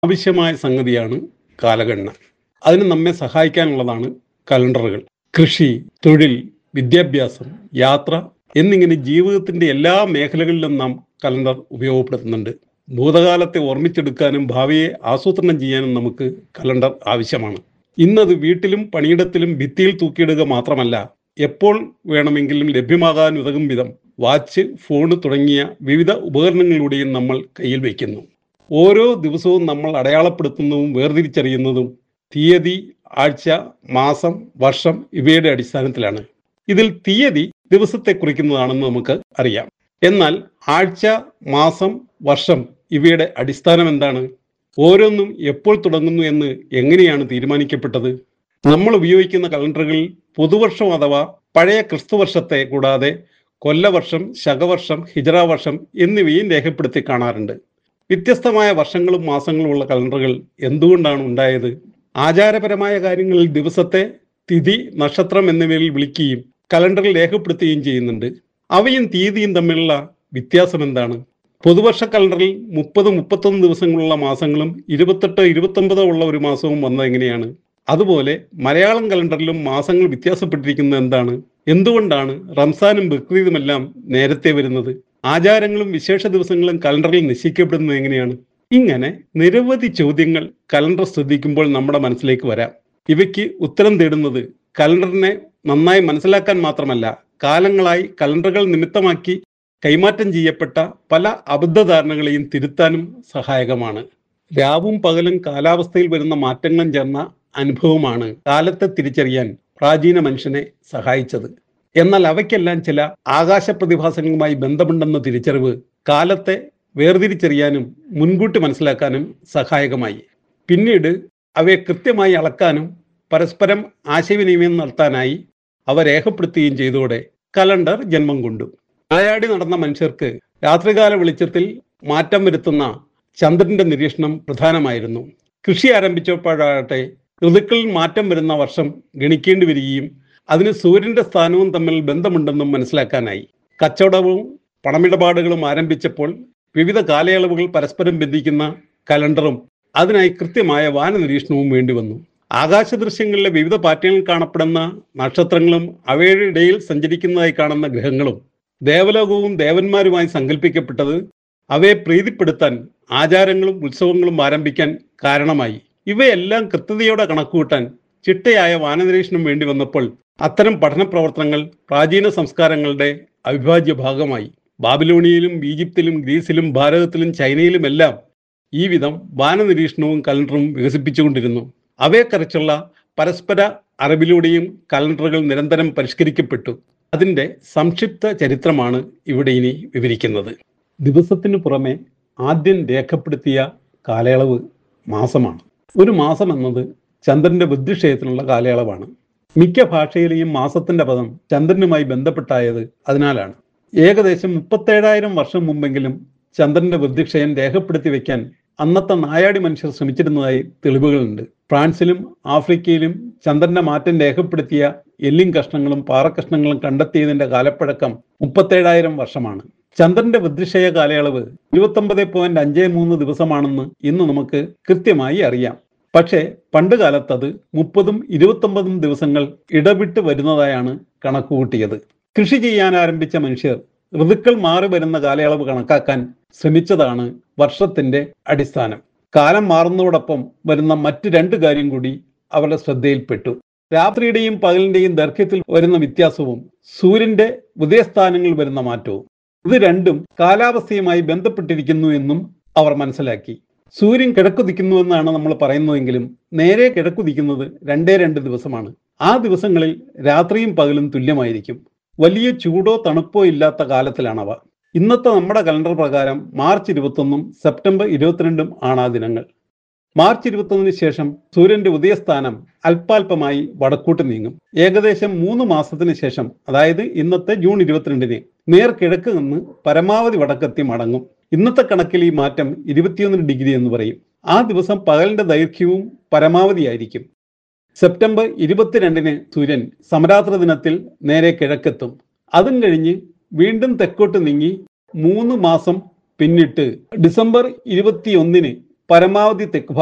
ആവശ്യമായ സംഗതിയാണ് കാലഗണന അതിന് നമ്മെ സഹായിക്കാനുള്ളതാണ് കലണ്ടറുകൾ കൃഷി തൊഴിൽ വിദ്യാഭ്യാസം യാത്ര എന്നിങ്ങനെ ജീവിതത്തിന്റെ എല്ലാ മേഖലകളിലും നാം കലണ്ടർ ഉപയോഗപ്പെടുത്തുന്നുണ്ട് ഭൂതകാലത്തെ ഓർമ്മിച്ചെടുക്കാനും ഭാവിയെ ആസൂത്രണം ചെയ്യാനും നമുക്ക് കലണ്ടർ ആവശ്യമാണ് ഇന്നത് വീട്ടിലും പണിയിടത്തിലും ഭിത്തിയിൽ തൂക്കിയിടുക മാത്രമല്ല എപ്പോൾ വേണമെങ്കിലും ലഭ്യമാകാൻ ഉതകും വിധം വാച്ച് ഫോണ് തുടങ്ങിയ വിവിധ ഉപകരണങ്ങളിലൂടെയും നമ്മൾ കയ്യിൽ വയ്ക്കുന്നു ഓരോ ദിവസവും നമ്മൾ അടയാളപ്പെടുത്തുന്നതും വേർതിരിച്ചറിയുന്നതും തീയതി ആഴ്ച മാസം വർഷം ഇവയുടെ അടിസ്ഥാനത്തിലാണ് ഇതിൽ തീയതി ദിവസത്തെ കുറിക്കുന്നതാണെന്ന് നമുക്ക് അറിയാം എന്നാൽ ആഴ്ച മാസം വർഷം ഇവയുടെ അടിസ്ഥാനം എന്താണ് ഓരോന്നും എപ്പോൾ തുടങ്ങുന്നു എന്ന് എങ്ങനെയാണ് തീരുമാനിക്കപ്പെട്ടത് നമ്മൾ ഉപയോഗിക്കുന്ന കലണ്ടറുകളിൽ പുതുവർഷം അഥവാ പഴയ ക്രിസ്തുവർഷത്തെ കൂടാതെ കൊല്ലവർഷം ശകവർഷം ഹിജറ വർഷം എന്നിവയും രേഖപ്പെടുത്തി കാണാറുണ്ട് വ്യത്യസ്തമായ വർഷങ്ങളും മാസങ്ങളും ഉള്ള കലണ്ടറുകൾ എന്തുകൊണ്ടാണ് ഉണ്ടായത് ആചാരപരമായ കാര്യങ്ങളിൽ ദിവസത്തെ തിഥി നക്ഷത്രം എന്നിവയിൽ വിളിക്കുകയും കലണ്ടറിൽ രേഖപ്പെടുത്തുകയും ചെയ്യുന്നുണ്ട് അവയും തീയതിയും തമ്മിലുള്ള വ്യത്യാസം എന്താണ് പൊതുവർഷ കലണ്ടറിൽ മുപ്പത് മുപ്പത്തൊന്ന് ദിവസങ്ങളുള്ള മാസങ്ങളും ഇരുപത്തെട്ട് ഇരുപത്തൊമ്പതോ ഉള്ള ഒരു മാസവും വന്നത് എങ്ങനെയാണ് അതുപോലെ മലയാളം കലണ്ടറിലും മാസങ്ങൾ വ്യത്യാസപ്പെട്ടിരിക്കുന്നത് എന്താണ് എന്തുകൊണ്ടാണ് റംസാനും ബക്രീദുമെല്ലാം നേരത്തെ വരുന്നത് ആചാരങ്ങളും വിശേഷ ദിവസങ്ങളും കലണ്ടറിൽ നിശ്ചയിക്കപ്പെടുന്നത് എങ്ങനെയാണ് ഇങ്ങനെ നിരവധി ചോദ്യങ്ങൾ കലണ്ടർ ശ്രദ്ധിക്കുമ്പോൾ നമ്മുടെ മനസ്സിലേക്ക് വരാം ഇവയ്ക്ക് ഉത്തരം തേടുന്നത് കലണ്ടറിനെ നന്നായി മനസ്സിലാക്കാൻ മാത്രമല്ല കാലങ്ങളായി കലണ്ടറുകൾ നിമിത്തമാക്കി കൈമാറ്റം ചെയ്യപ്പെട്ട പല അബദ്ധധാരണകളെയും തിരുത്താനും സഹായകമാണ് രാവും പകലും കാലാവസ്ഥയിൽ വരുന്ന മാറ്റങ്ങളും ചേർന്ന അനുഭവമാണ് കാലത്തെ തിരിച്ചറിയാൻ പ്രാചീന മനുഷ്യനെ സഹായിച്ചത് എന്നാൽ അവയ്ക്കെല്ലാം ചില ആകാശ പ്രതിഭാസങ്ങളുമായി ബന്ധമുണ്ടെന്ന തിരിച്ചറിവ് കാലത്തെ വേർതിരിച്ചറിയാനും മുൻകൂട്ടി മനസ്സിലാക്കാനും സഹായകമായി പിന്നീട് അവയെ കൃത്യമായി അളക്കാനും പരസ്പരം ആശയവിനിമയം നടത്താനായി അവ രേഖപ്പെടുത്തുകയും ചെയ്തോടെ കലണ്ടർ ജന്മം കൊണ്ടു നായാടി നടന്ന മനുഷ്യർക്ക് രാത്രികാല വെളിച്ചത്തിൽ മാറ്റം വരുത്തുന്ന ചന്ദ്രന്റെ നിരീക്ഷണം പ്രധാനമായിരുന്നു കൃഷി ആരംഭിച്ചപ്പോഴാകട്ടെ ഋതുക്കളിൽ മാറ്റം വരുന്ന വർഷം ഗണിക്കേണ്ടി വരികയും അതിന് സൂര്യന്റെ സ്ഥാനവും തമ്മിൽ ബന്ധമുണ്ടെന്നും മനസ്സിലാക്കാനായി കച്ചവടവും പണമിടപാടുകളും ആരംഭിച്ചപ്പോൾ വിവിധ കാലയളവുകൾ പരസ്പരം ബന്ധിക്കുന്ന കലണ്ടറും അതിനായി കൃത്യമായ വാന നിരീക്ഷണവും വേണ്ടിവന്നു ആകാശ ദൃശ്യങ്ങളിലെ വിവിധ പാറ്റേണിൽ കാണപ്പെടുന്ന നക്ഷത്രങ്ങളും അവയുടെ ഇടയിൽ സഞ്ചരിക്കുന്നതായി കാണുന്ന ഗ്രഹങ്ങളും ദേവലോകവും ദേവന്മാരുമായി സങ്കല്പിക്കപ്പെട്ടത് അവയെ പ്രീതിപ്പെടുത്താൻ ആചാരങ്ങളും ഉത്സവങ്ങളും ആരംഭിക്കാൻ കാരണമായി ഇവയെല്ലാം കൃത്യതയോടെ കണക്കുകൂട്ടാൻ ചിട്ടയായ വാനനിരീക്ഷണം വേണ്ടി വന്നപ്പോൾ അത്തരം പഠന പ്രവർത്തനങ്ങൾ പ്രാചീന സംസ്കാരങ്ങളുടെ അവിഭാജ്യ ഭാഗമായി ബാബിലോണിയയിലും ഈജിപ്തിലും ഗ്രീസിലും ഭാരതത്തിലും ചൈനയിലുമെല്ലാം ഈ വിധം വാനനിരീക്ഷണവും കലണ്ടറും വികസിപ്പിച്ചുകൊണ്ടിരുന്നു അവയെക്കുറിച്ചുള്ള പരസ്പര അറിവിലൂടെയും കലണ്ടറുകൾ നിരന്തരം പരിഷ്കരിക്കപ്പെട്ടു അതിൻ്റെ സംക്ഷിപ്ത ചരിത്രമാണ് ഇവിടെ ഇനി വിവരിക്കുന്നത് ദിവസത്തിനു പുറമെ ആദ്യം രേഖപ്പെടുത്തിയ കാലയളവ് മാസമാണ് ഒരു മാസം എന്നത് ചന്ദ്രന്റെ ബുദ്ധിക്ഷയത്തിനുള്ള കാലയളവാണ് മിക്ക ഭാഷയിലെയും മാസത്തിന്റെ പദം ചന്ദ്രനുമായി ബന്ധപ്പെട്ടായത് അതിനാലാണ് ഏകദേശം മുപ്പത്തേഴായിരം വർഷം മുമ്പെങ്കിലും ചന്ദ്രന്റെ ബുദ്ധിക്ഷയം രേഖപ്പെടുത്തി വെക്കാൻ അന്നത്തെ നായാടി മനുഷ്യർ ശ്രമിച്ചിരുന്നതായി തെളിവുകളുണ്ട് ഫ്രാൻസിലും ആഫ്രിക്കയിലും ചന്ദ്രന്റെ മാറ്റം രേഖപ്പെടുത്തിയ എല്ലിൻ കഷ്ണങ്ങളും പാറക്കഷ്ണങ്ങളും കണ്ടെത്തിയതിന്റെ കാലപ്പഴക്കം മുപ്പത്തേഴായിരം വർഷമാണ് ചന്ദ്രന്റെ വൃദ്ധിക്ഷയ കാലയളവ് ഇരുപത്തൊമ്പത് പോയിന്റ് അഞ്ച് മൂന്ന് ദിവസമാണെന്ന് ഇന്ന് നമുക്ക് കൃത്യമായി അറിയാം പക്ഷേ പണ്ട് കാലത്തത് മുപ്പതും ഇരുപത്തൊമ്പതും ദിവസങ്ങൾ ഇടവിട്ട് വരുന്നതായാണ് കണക്കുകൂട്ടിയത് കൃഷി ചെയ്യാൻ ആരംഭിച്ച മനുഷ്യർ ഋതുക്കൾ മാറി വരുന്ന കാലയളവ് കണക്കാക്കാൻ ശ്രമിച്ചതാണ് വർഷത്തിന്റെ അടിസ്ഥാനം കാലം മാറുന്നതോടൊപ്പം വരുന്ന മറ്റ് രണ്ട് കാര്യം കൂടി അവരുടെ ശ്രദ്ധയിൽപ്പെട്ടു രാത്രിയുടെയും പകലിന്റെയും ദൈർഘ്യത്തിൽ വരുന്ന വ്യത്യാസവും സൂര്യന്റെ ഉദയസ്ഥാനങ്ങളിൽ വരുന്ന മാറ്റവും ഇത് രണ്ടും കാലാവസ്ഥയുമായി ബന്ധപ്പെട്ടിരിക്കുന്നു എന്നും അവർ മനസ്സിലാക്കി സൂര്യൻ കിഴക്കുദിക്കുന്നുവെന്നാണ് നമ്മൾ പറയുന്നതെങ്കിലും നേരെ കിഴക്കുദിക്കുന്നത് രണ്ടേ രണ്ട് ദിവസമാണ് ആ ദിവസങ്ങളിൽ രാത്രിയും പകലും തുല്യമായിരിക്കും വലിയ ചൂടോ തണുപ്പോ ഇല്ലാത്ത കാലത്തിലാണവ ഇന്നത്തെ നമ്മുടെ കലണ്ടർ പ്രകാരം മാർച്ച് ഇരുപത്തൊന്നും സെപ്റ്റംബർ ഇരുപത്തിരണ്ടും ആണ് ആ ദിനങ്ങൾ മാർച്ച് ഇരുപത്തൊന്നിന് ശേഷം സൂര്യന്റെ ഉദയസ്ഥാനം അല്പാൽപമായി വടക്കോട്ട് നീങ്ങും ഏകദേശം മൂന്ന് മാസത്തിന് ശേഷം അതായത് ഇന്നത്തെ ജൂൺ ഇരുപത്തിരണ്ടിന് നേർ കിഴക്ക് നിന്ന് പരമാവധി വടക്കെത്തി മടങ്ങും ഇന്നത്തെ കണക്കിൽ ഈ മാറ്റം ഇരുപത്തിയൊന്ന് ഡിഗ്രി എന്ന് പറയും ആ ദിവസം പകലിന്റെ ദൈർഘ്യവും പരമാവധിയായിരിക്കും സെപ്റ്റംബർ ഇരുപത്തിരണ്ടിന് സൂര്യൻ സമരാത്ര ദിനത്തിൽ നേരെ കിഴക്കെത്തും അതും കഴിഞ്ഞ് വീണ്ടും തെക്കോട്ട് നീങ്ങി മൂന്ന് മാസം പിന്നിട്ട് ഡിസംബർ ഇരുപത്തിയൊന്നിന് പരമാവധി തെക്ക്